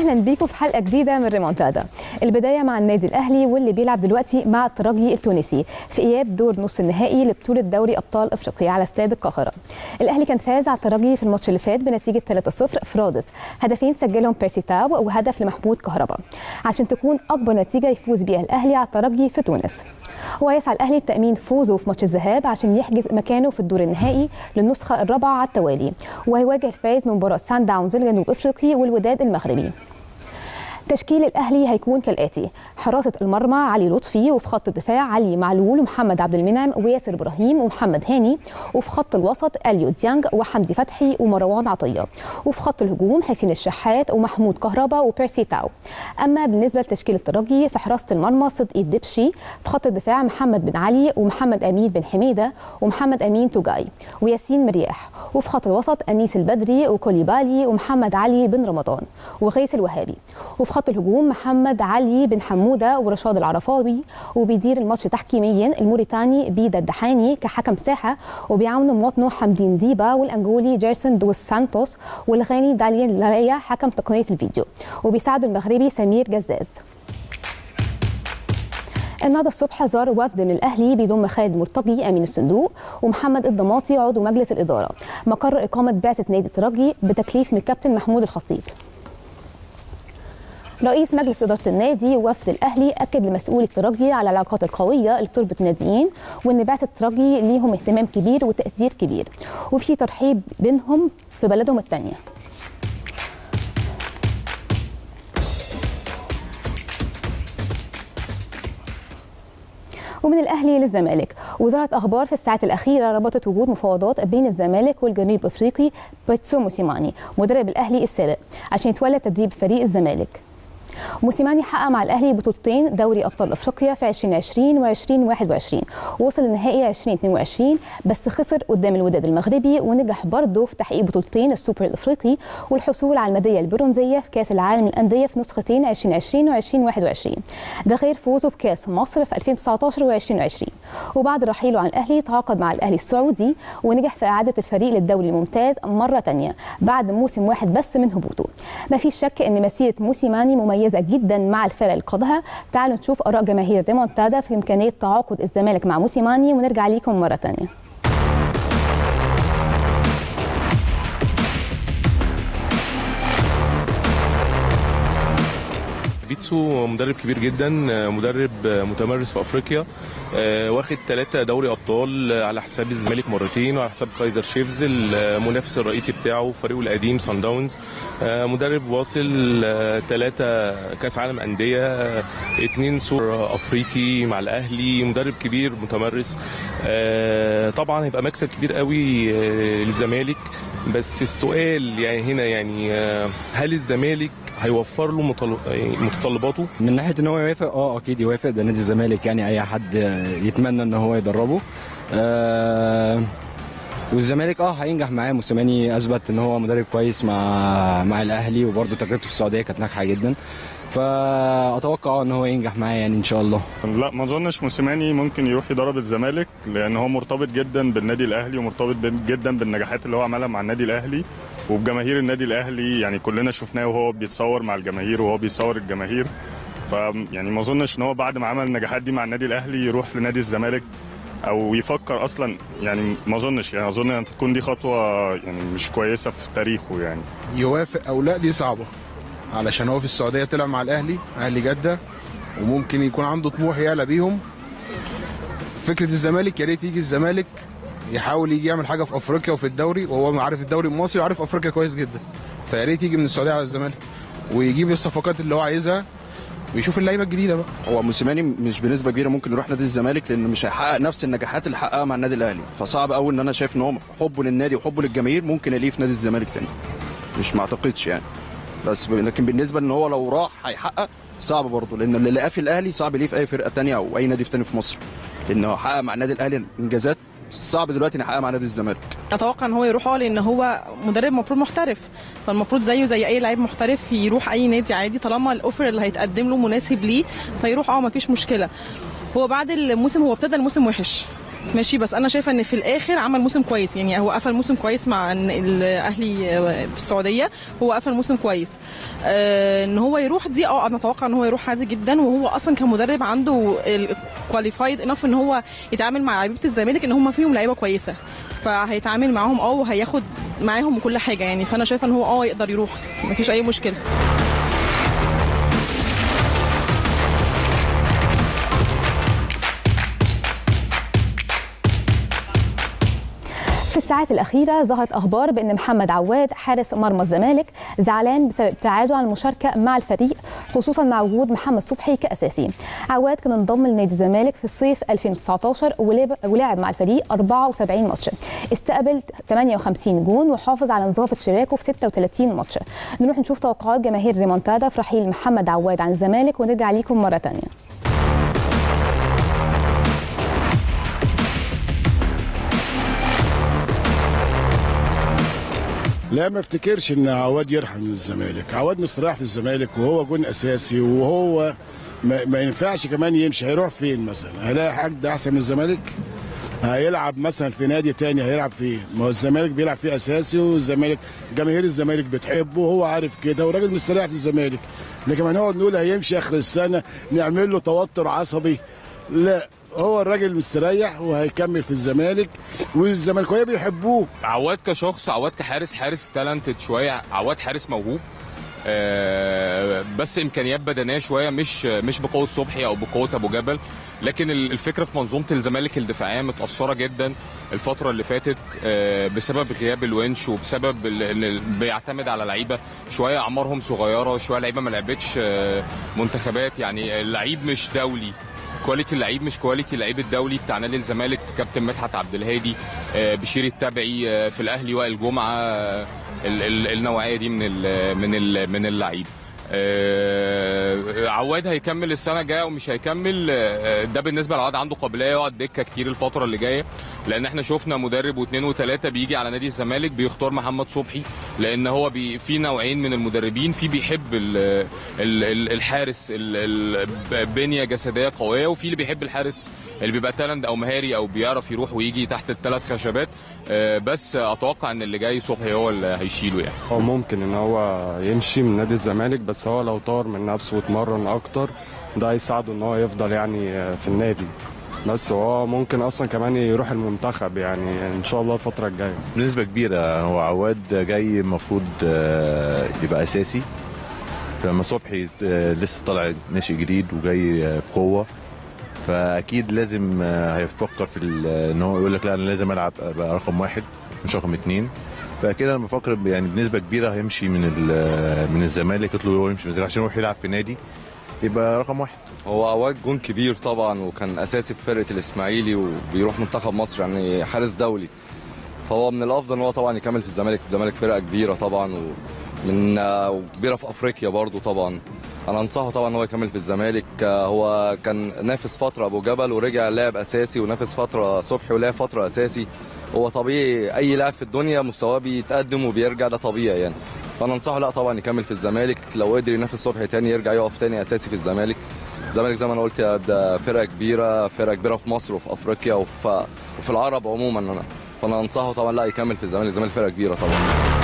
اهلا بيكم في حلقه جديده من ريمونتادا البدايه مع النادي الاهلي واللي بيلعب دلوقتي مع الترجي التونسي في اياب دور نص النهائي لبطوله دوري ابطال افريقيا على استاد القاهره الاهلي كان فاز على الترجي في الماتش اللي فات بنتيجه 3-0 في رادس هدفين سجلهم بيرسي تاو وهدف لمحمود كهربا عشان تكون اكبر نتيجه يفوز بيها الاهلي على الترجي في تونس ويسعى الاهلي لتامين فوزه في ماتش الذهاب عشان يحجز مكانه في الدور النهائي للنسخه الرابعه على التوالي وهيواجه الفائز من مباراه سان داونز الجنوب افريقي والوداد المغربي تشكيل الاهلي هيكون كالاتي حراسه المرمى علي لطفي وفي خط الدفاع علي معلول ومحمد عبد المنعم وياسر ابراهيم ومحمد هاني وفي خط الوسط اليو ديانج وحمدي فتحي ومروان عطيه وفي خط الهجوم حسين الشحات ومحمود كهربا وبيرسي تاو اما بالنسبه لتشكيل الترجي في حراسه المرمى صدقي الدبشي في خط الدفاع محمد بن علي ومحمد امين بن حميده ومحمد امين توجاي وياسين مرياح وفي خط الوسط انيس البدري وكوليبالي ومحمد علي بن رمضان وغيث الوهابي وفي خط الهجوم محمد علي بن حموده ورشاد العرفاوي وبيدير الماتش تحكيميا الموريتاني بيدا الدحاني كحكم ساحه وبيعاونوا مواطنه حمدين ديبا والانجولي جيرسون دوس سانتوس والغاني داليان لاريا حكم تقنيه الفيديو وبيساعده المغربي سمير جزاز النهارده الصبح زار وفد من الاهلي بيضم خالد مرتضي امين الصندوق ومحمد الضماطي عضو مجلس الاداره مقر اقامه بعثه نادي الترجي بتكليف من الكابتن محمود الخطيب رئيس مجلس إدارة النادي ووفد الأهلي أكد لمسؤول الترجي على العلاقات القوية اللي بتربط الناديين وإن بعثة الترجي ليهم اهتمام كبير وتقدير كبير وفي ترحيب بينهم في بلدهم الثانية ومن الاهلي للزمالك وزاره اخبار في الساعات الاخيره ربطت وجود مفاوضات بين الزمالك والجنوب افريقي بيتسو موسيماني مدرب الاهلي السابق عشان يتولى تدريب فريق الزمالك موسيماني حقق مع الاهلي بطولتين دوري ابطال افريقيا في 2020 و2021 ووصل لنهائي 2022 بس خسر قدام الوداد المغربي ونجح برضه في تحقيق بطولتين السوبر الافريقي والحصول على الميداليه البرونزيه في كاس العالم للانديه في نسختين 2020 و2021 ده غير فوزه بكاس مصر في 2019 و2020 وبعد رحيله عن الاهلي تعاقد مع الاهلي السعودي ونجح في اعاده الفريق للدوري الممتاز مره ثانيه بعد موسم واحد بس من هبوطه ما فيش شك ان مسيره موسيماني مميزه مميزه جدا مع الفرق اللي قادها تعالوا نشوف اراء جماهير ريمونتادا في امكانيه تعاقد الزمالك مع موسيماني ونرجع ليكم مره ثانيه بيتسو مدرب كبير جدا مدرب متمرس في افريقيا واخد ثلاثة دوري ابطال على حساب الزمالك مرتين وعلى حساب كايزر شيفز المنافس الرئيسي بتاعه فريقه القديم سان داونز مدرب واصل ثلاثة كاس عالم انديه اثنين سور افريقي مع الاهلي مدرب كبير متمرس طبعا هيبقى مكسب كبير قوي للزمالك بس السؤال يعني هنا يعني هل الزمالك هيوفر له متطلباته من ناحيه ان هو يوافق اه اكيد يوافق ده نادي الزمالك يعني اي حد يتمنى ان هو يدربه آه والزمالك اه هينجح معاه موسيماني اثبت ان هو مدرب كويس مع مع الاهلي وبرده تجربته في السعوديه كانت ناجحه جدا فاتوقع ان هو ينجح معاه يعني ان شاء الله لا ما اظنش موسيماني ممكن يروح يدرب الزمالك لان هو مرتبط جدا بالنادي الاهلي ومرتبط جدا بالنجاحات اللي هو عملها مع النادي الاهلي وبجماهير النادي الاهلي يعني كلنا شفناه وهو بيتصور مع الجماهير وهو بيصور الجماهير ف يعني ما اظنش ان هو بعد ما عمل النجاحات دي مع النادي الاهلي يروح لنادي الزمالك او يفكر اصلا يعني ما اظنش يعني اظن ان تكون دي خطوه يعني مش كويسه في تاريخه يعني يوافق او لا دي صعبه علشان هو في السعوديه طلع مع الاهلي اهلي جده وممكن يكون عنده طموح يعلى بيهم فكره الزمالك يا ريت يجي الزمالك يحاول يجي يعمل حاجه في افريقيا وفي الدوري وهو عارف الدوري المصري وعارف افريقيا كويس جدا فيا ريت يجي من السعوديه على الزمالك ويجيب الصفقات اللي هو عايزها ويشوف اللعيبه الجديده بقى هو موسيماني مش بنسبه كبيره ممكن يروح نادي الزمالك لانه مش هيحقق نفس النجاحات اللي حققها مع النادي الاهلي فصعب قوي ان انا شايف ان هو حبه للنادي وحبه للجماهير ممكن الاقيه في نادي الزمالك تاني مش ما اعتقدش يعني بس لكن بالنسبه ان هو لو راح هيحقق صعب برضه لان اللي لقاه في الاهلي صعب ليه في اي فرقه تانية او اي نادي تاني في مصر لانه حقق مع النادي الاهلي انجازات صعب دلوقتي نحققها مع نادي الزمالك اتوقع ان هو يروح اه لان هو مدرب المفروض محترف فالمفروض زيه زي اي لعيب محترف يروح اي نادي عادي طالما الاوفر اللي هيتقدم له مناسب ليه فيروح اه مفيش مشكله هو بعد الموسم هو ابتدى الموسم وحش ماشي بس انا شايفه ان في الاخر عمل موسم كويس يعني هو قفل موسم كويس مع إن الاهلي في السعوديه هو قفل موسم كويس آه، ان هو يروح دي اه انا اتوقع ان هو يروح عادي جدا وهو اصلا كمدرب عنده كواليفايد انف ان هو يتعامل مع لعيبه الزمالك ان هم فيهم لعيبه كويسه فهيتعامل معاهم اه وهياخد معاهم كل حاجه يعني فانا شايفه ان هو اه يقدر يروح مفيش اي مشكله في الساعات الأخيرة ظهرت أخبار بأن محمد عواد حارس مرمى الزمالك زعلان بسبب ابتعاده عن المشاركة مع الفريق خصوصا مع وجود محمد صبحي كأساسي. عواد كان انضم لنادي الزمالك في الصيف 2019 ولعب- ولعب مع الفريق 74 ماتش. استقبل 58 جون وحافظ على نظافة شباكه في 36 ماتش. نروح نشوف توقعات جماهير ريمونتادا في رحيل محمد عواد عن الزمالك ونرجع ليكم مرة تانية. لا ما افتكرش ان عواد يرحل من الزمالك عواد مستريح في الزمالك وهو جون اساسي وهو ما, ما ينفعش كمان يمشي هيروح فين مثلا هيلاقي حد احسن من الزمالك هيلعب مثلا في نادي تاني هيلعب فيه ما هو الزمالك بيلعب فيه اساسي والزمالك جماهير الزمالك بتحبه وهو عارف كده وراجل مستريح في الزمالك لكن هنقعد نقول هيمشي اخر السنه نعمل له توتر عصبي لا هو الراجل مستريح وهيكمل في الزمالك والزملكاويه بيحبوه عواد كشخص عواد كحارس حارس تالنتد شويه عواد حارس موهوب آه، بس امكانيات بدنيه شويه مش مش بقوه صبحي او بقوه ابو جبل لكن ال- الفكره في منظومه الزمالك الدفاعيه متاثره جدا الفتره اللي فاتت آه، بسبب غياب الونش وبسبب ال- ان ال- بيعتمد على لعيبه شويه اعمارهم صغيره وشويه لعيبه ما لعبتش آه، منتخبات يعني اللعيب مش دولي كواليتي اللعيب مش كواليتي اللعيب الدولي بتاع نادي الزمالك كابتن مدحت عبد الهادي آه، بشير التبعي آه، في الاهلي وائل جمعه آه، ال- ال- النوعيه دي من ال من ال من اللعيب آه، عواد هيكمل السنه الجايه ومش هيكمل آه، ده بالنسبه لعواد عنده قابليه يقعد دكه كتير الفتره اللي جايه لان احنا شفنا مدرب واثنين وثلاثه بيجي على نادي الزمالك بيختار محمد صبحي لان هو بي في نوعين من المدربين في بيحب ال ال ال الحارس ال- ال- بنيه جسديه قويه وفي اللي بيحب الحارس اللي بيبقى تالنت او مهاري او بيعرف يروح ويجي تحت الثلاث خشبات آه، بس اتوقع ان اللي جاي صبحي هو اللي هيشيله يعني هو ممكن ان هو يمشي من نادي الزمالك بس هو لو طور من نفسه واتمرن اكتر ده هيساعده ان هو يفضل يعني في النادي بس هو ممكن اصلا كمان يروح المنتخب يعني ان شاء الله الفتره الجايه بنسبة كبيرة هو عواد جاي المفروض آه، يبقى أساسي لما صبحي آه، لسه طالع ناشئ جديد وجاي آه، بقوة فأكيد لازم آه، هيفكر في ال- إن هو يقول لك لا أنا لازم ألعب أبقى رقم واحد مش رقم اتنين فكده انا بفكر يعني بنسبه كبيره هيمشي من ال- من الزمالك يطلب هو يمشي من الزمالك عشان يروح يلعب في نادي يبقى رقم واحد هو عواد جون كبير طبعا وكان اساسي في فرقه الاسماعيلي وبيروح منتخب مصر يعني حارس دولي فهو من الافضل ان هو طبعا يكمل في الزمالك الزمالك فرقه كبيره طبعا ومن آه، وكبيره في افريقيا برضو طبعا انا انصحه طبعا ان هو يكمل في الزمالك آه، هو كان نافس فتره ابو جبل ورجع لاعب اساسي ونافس فتره صبحي ولعب فتره اساسي هو طبيعي اي لاعب في الدنيا مستواه بيتقدم وبيرجع ده طبيعي يعني فانا انصحه لا طبعا يكمل في الزمالك لو قدر ينافس صبحي تاني يرجع يقف تاني اساسي في الزمالك الزمالك زي ما انا قلت يا ده فرقه كبيره فرقه كبيره في مصر وفي افريقيا وفي وفي العرب عموما انا فانا انصحه طبعا لا يكمل في الزمالك الزمالك فرقه كبيره طبعا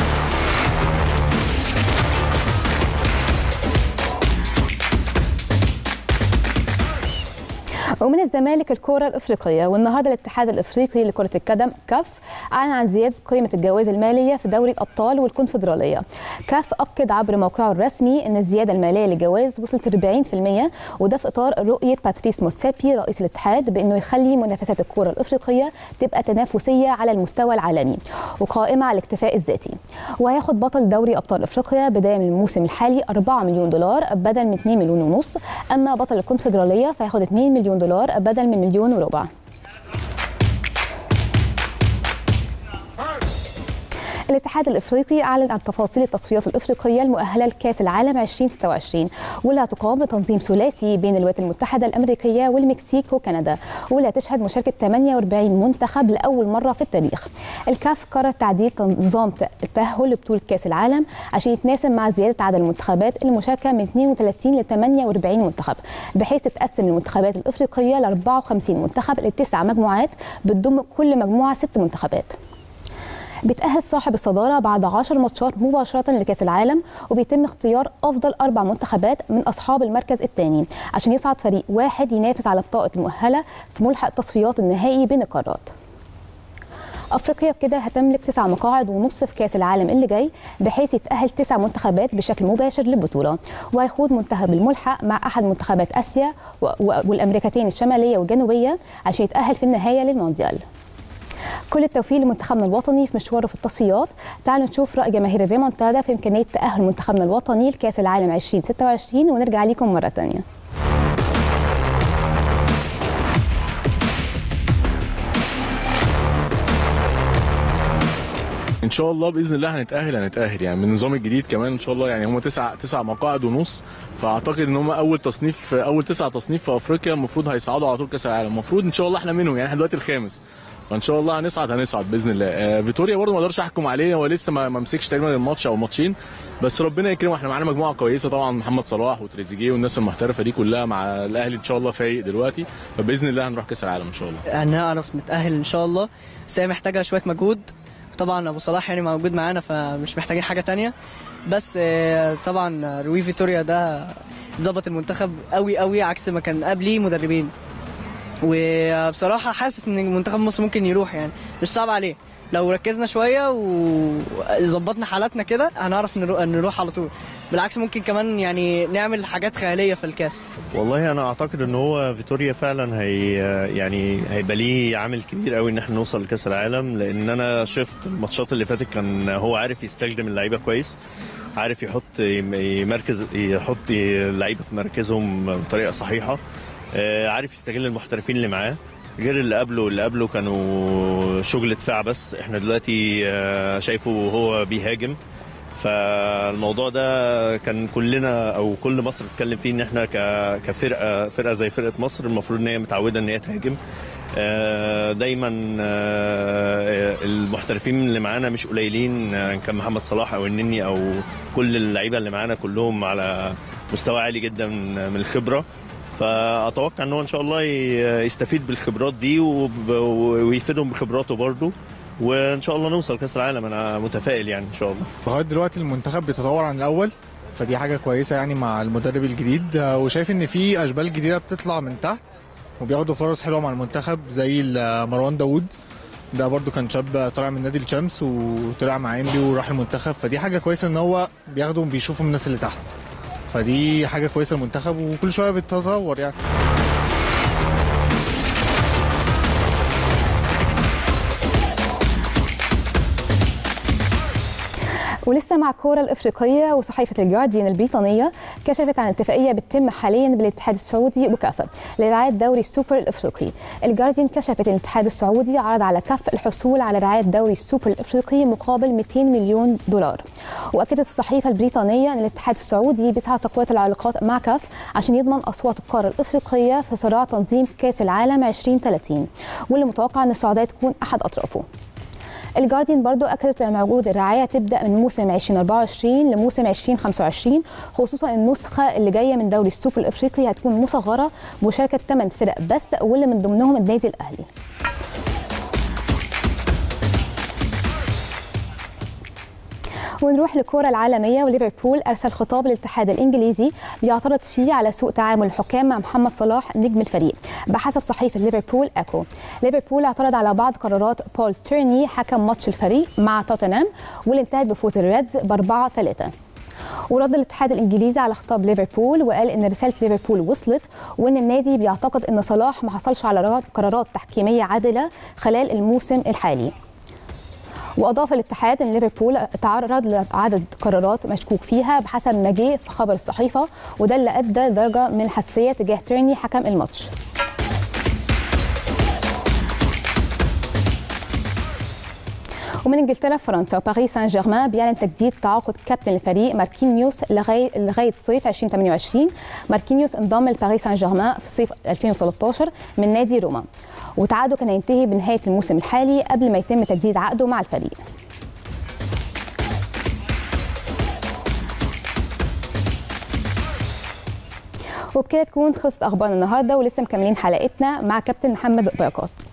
ومن الزمالك الكرة الإفريقية والنهاردة الاتحاد الإفريقي لكرة القدم كاف أعلن عن زيادة قيمة الجوائز المالية في دوري الأبطال والكونفدرالية كاف أكد عبر موقعه الرسمي أن الزيادة المالية للجوائز وصلت 40% وده في إطار رؤية باتريس موتسابي رئيس الاتحاد بأنه يخلي منافسات الكرة الإفريقية تبقى تنافسية على المستوى العالمي وقائمة على الاكتفاء الذاتي وهياخد بطل دوري أبطال إفريقيا بداية من الموسم الحالي 4 مليون دولار بدل من 2 مليون ونص أما بطل الكونفدرالية فهياخد 2 مليون دولار بدل من مليون وربع الاتحاد الافريقي اعلن عن تفاصيل التصفيات الافريقيه المؤهله لكاس العالم 2026 واللي هتقام بتنظيم ثلاثي بين الولايات المتحده الامريكيه والمكسيك وكندا واللي هتشهد مشاركه 48 منتخب لاول مره في التاريخ. الكاف قرر تعديل نظام التاهل لبطوله كاس العالم عشان يتناسب مع زياده عدد المنتخبات المشاركه من 32 ل 48 منتخب بحيث تتقسم المنتخبات الافريقيه ل 54 منتخب لتسع مجموعات بتضم كل مجموعه ست منتخبات. بيتأهل صاحب الصدارة بعد 10 ماتشات مباشرة لكأس العالم وبيتم اختيار أفضل أربع منتخبات من أصحاب المركز الثاني عشان يصعد فريق واحد ينافس على بطاقة المؤهلة في ملحق تصفيات النهائي بين القارات. افريقيا بكده هتملك تسع مقاعد ونص في كاس العالم اللي جاي بحيث يتاهل تسع منتخبات بشكل مباشر للبطوله وهيخوض منتخب الملحق مع احد منتخبات اسيا والامريكتين الشماليه والجنوبيه عشان يتاهل في النهايه للمونديال كل التوفيق لمنتخبنا الوطني في مشواره في التصفيات تعالوا نشوف راي جماهير الريمونتادا في امكانيه تاهل منتخبنا الوطني لكاس العالم 2026 ونرجع لكم مره ثانيه ان شاء الله باذن الله هنتاهل هنتاهل يعني من النظام الجديد كمان ان شاء الله يعني هم تسع تسع مقاعد ونص فاعتقد ان هم اول تصنيف اول تسع تصنيف في افريقيا المفروض هيصعدوا على طول كاس العالم المفروض ان شاء الله احنا منهم يعني احنا دلوقتي الخامس فان شاء الله هنصعد هنصعد باذن الله آه فيتوريا برضه ما اقدرش احكم عليه هو لسه ما مسكش تقريبا الماتش او ماتشين بس ربنا يكرمه احنا معانا مجموعه كويسه طبعا محمد صلاح وتريزيجيه والناس المحترفه دي كلها مع الاهلي ان شاء الله فايق دلوقتي فباذن الله هنروح كاس العالم ان شاء الله هنعرف نتاهل ان شاء الله بس هي محتاجه شويه مجهود طبعا ابو صلاح يعني موجود معانا فمش محتاجين حاجه تانية بس طبعا روي فيتوريا ده ظبط المنتخب قوي قوي عكس ما كان قبليه مدربين وبصراحه حاسس ان منتخب مصر ممكن يروح يعني مش صعب عليه لو ركزنا شويه وظبطنا حالاتنا كده هنعرف نروح على طول بالعكس ممكن كمان يعني نعمل حاجات خياليه في الكاس والله انا اعتقد ان هو فيتوريا فعلا هي يعني هيبقى ليه عامل كبير قوي ان احنا نوصل لكاس العالم لان انا شفت الماتشات اللي فاتت كان هو عارف يستخدم اللعيبه كويس عارف يحط يمركز يحط اللعيبه في مركزهم بطريقه صحيحه عارف يستغل المحترفين اللي معاه غير اللي قبله اللي قبله كانوا شغل دفاع بس احنا دلوقتي شايفه هو بيهاجم فالموضوع ده كان كلنا او كل مصر بتتكلم فيه ان احنا كفرقه فرقه زي فرقه مصر المفروض ان هي متعوده ان هي تهاجم دايما المحترفين اللي معانا مش قليلين ان كان محمد صلاح او النني او كل اللعيبه اللي معانا كلهم على مستوى عالي جدا من الخبره فاتوقع ان هو ان شاء الله يستفيد بالخبرات دي ويفيدهم بخبراته برضه وان شاء الله نوصل كاس العالم انا متفائل يعني ان شاء الله لغايه دلوقتي المنتخب بيتطور عن الاول فدي حاجه كويسه يعني مع المدرب الجديد وشايف ان في اشبال جديده بتطلع من تحت وبياخدوا فرص حلوه مع المنتخب زي مروان داوود ده برضو كان شاب طالع من نادي الشمس وطلع مع انبي وراح المنتخب فدي حاجه كويسه ان هو بياخدوا بيشوفوا من الناس اللي تحت فدي حاجه كويسه للمنتخب وكل شويه بيتطور يعني ولسه مع الكوره الافريقيه وصحيفه الجارديان البريطانيه كشفت عن اتفاقيه بتتم حاليا بالاتحاد السعودي وكافه لرعايه دوري السوبر الافريقي. الجارديان كشفت ان الاتحاد السعودي عرض على كاف الحصول على رعايه دوري السوبر الافريقي مقابل 200 مليون دولار. واكدت الصحيفه البريطانيه ان الاتحاد السعودي بيسعى تقويه العلاقات مع كاف عشان يضمن اصوات القاره الافريقيه في صراع تنظيم كاس العالم 2030 واللي متوقع ان السعوديه تكون احد اطرافه. الجارديان برضو اكدت ان عقود الرعايه تبدا من موسم 2024 لموسم 2025 خصوصا النسخه اللي جايه من دوري السوبر الافريقي هتكون مصغره مشاركه 8 فرق بس واللي من ضمنهم النادي الاهلي ونروح للكرة العالمية وليفربول أرسل خطاب للاتحاد الإنجليزي بيعترض فيه على سوء تعامل الحكام مع محمد صلاح نجم الفريق بحسب صحيفة ليفربول أكو ليفربول اعترض على بعض قرارات بول تيرني حكم ماتش الفريق مع توتنهام واللي انتهت بفوز الريدز ب 4 3 ورد الاتحاد الانجليزي على خطاب ليفربول وقال ان رساله ليفربول وصلت وان النادي بيعتقد ان صلاح ما حصلش على قرارات تحكيميه عادله خلال الموسم الحالي واضاف الاتحاد ان ليفربول تعرض لعدد قرارات مشكوك فيها بحسب ما جه في خبر الصحيفه وده اللي ادى لدرجه من الحساسيه تجاه تيرني حكم الماتش ومن انجلترا فرنسا وباريس سان جيرمان بيعلن تجديد تعاقد كابتن الفريق ماركينيوس لغايه لغايه صيف 2028 ماركينيوس انضم لباريس سان جيرمان في صيف 2013 من نادي روما وتعاقده كان هينتهي بنهايه الموسم الحالي قبل ما يتم تجديد عقده مع الفريق وبكده تكون خلصت اخبارنا النهارده ولسه مكملين حلقتنا مع كابتن محمد بركات